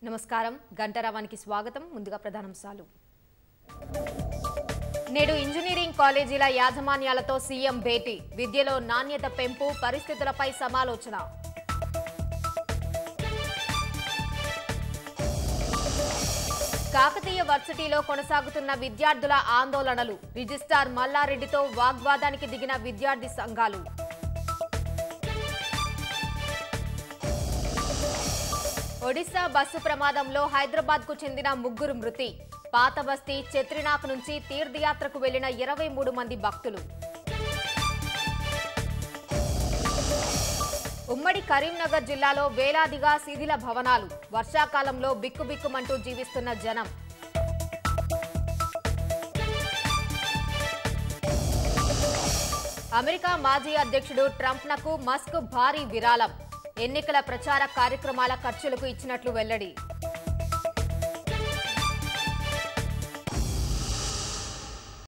నమస్కారం గంటరావానికి స్వాగతం ముందుగా ప్రధానాంశాలు నేడు ఇంజనీరింగ్ కాలేజీల యాజమాన్యాలతో సీఎం భేటీ విద్యలో నాణ్యత పెంపు పరిస్థితులపై సమాలోచన కాకతీయ వర్సిటీలో కొనసాగుతున్న విద్యార్థుల ఆందోళనలు రిజిస్ట్రార్ మల్లారెడ్డితో వాగ్వాదానికి దిగిన విద్యార్థి సంఘాలు ఒడిశా బస్సు ప్రమాదంలో హైదరాబాద్ కు చెందిన ముగ్గురు మృతి పాత బస్తీ చెత్రినాక్ నుంచి తీర్థయాత్రకు వెళ్లిన ఇరవై మూడు మంది భక్తులు ఉమ్మడి కరీంనగర్ జిల్లాలో వేలాదిగా శిథిల భవనాలు వర్షాకాలంలో బిక్కుబిక్కుమంటూ జీవిస్తున్న జనం అమెరికా మాజీ అధ్యక్షుడు ట్రంప్నకు మస్క్ భారీ విరాళం ఎన్నికల ప్రచార కార్యక్రమాల ఖర్చులకు ఇచ్చినట్లు వెల్లడి